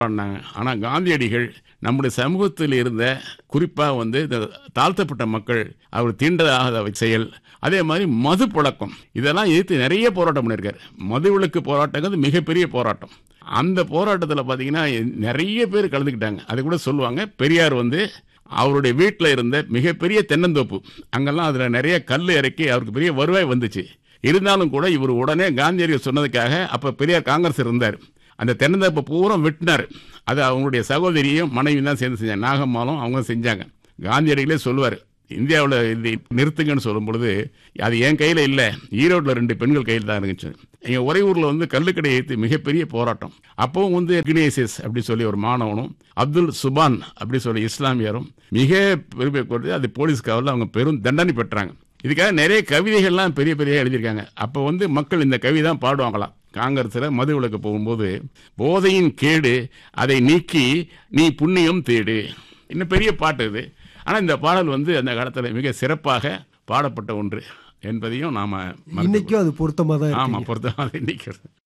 பண்ணாங்க ஆனால் காந்தியடிகள் நம்முடைய சமூகத்தில் இருந்த குறிப்பாக வந்து இந்த தாழ்த்தப்பட்ட மக்கள் அவர் தீண்டதாகாத செயல் அதே மாதிரி மது பழக்கம் இதெல்லாம் எதிர்த்து நிறைய போராட்டம் பண்ணியிருக்காரு மது விலக்கு போராட்டங்கிறது மிகப்பெரிய போராட்டம் அந்த போராட்டத்தில் பார்த்தீங்கன்னா நிறைய பேர் கலந்துக்கிட்டாங்க அது கூட சொல்லுவாங்க பெரியார் வந்து அவருடைய வீட்டில் இருந்த மிகப்பெரிய தென்னந்தோப்பு அங்கெல்லாம் அதில் நிறைய கல் இறக்கி அவருக்கு பெரிய வருவாய் வந்துச்சு இருந்தாலும் கூட இவர் உடனே காந்தியடிகள் சொன்னதுக்காக அப்போ பெரியார் காங்கிரஸ் இருந்தார் அந்த தென்னந்தோப்பை பூரா வெட்டினார் அது அவங்களுடைய சகோதரியும் மனைவி தான் சேர்ந்து செஞ்சாங்க நாகம்மாலும் அவங்க செஞ்சாங்க காந்தியடிகளே சொல்லுவார் இந்தியாவில் இது நிறுத்துங்கன்னு சொல்லும் பொழுது அது என் கையில் இல்லை ஈரோட்டில் ரெண்டு பெண்கள் கையில் தான் இருந்துச்சு எங்கள் ஒரே ஊரில் வந்து கல்லுக்கடை ஏற்றி மிகப்பெரிய போராட்டம் அப்போவும் வந்து கினேசியஸ் அப்படி சொல்லி ஒரு மாணவனும் அப்துல் சுபான் அப்படி சொல்லி இஸ்லாமியரும் மிக பெருமை கொடுத்து அது போலீஸ் காவலில் அவங்க பெரும் தண்டனை பெற்றாங்க இதுக்காக நிறைய கவிதைகள்லாம் பெரிய பெரிய எழுதியிருக்காங்க அப்போ வந்து மக்கள் இந்த கவி தான் பாடுவாங்களாம் காங்கிரஸில் மது விளக்கு போகும்போது போதையின் கேடு அதை நீக்கி நீ புண்ணியம் தேடு இன்னும் பெரிய பாட்டு இது ஆனால் இந்த பாடல் வந்து அந்த காலத்தில் மிக சிறப்பாக பாடப்பட்ட ஒன்று என்பதையும் நாம் இன்னைக்கும் அது பொருத்தமாக தான் இருக்கு ஆமாம் பொறுத்தமாக இன்னைக்கு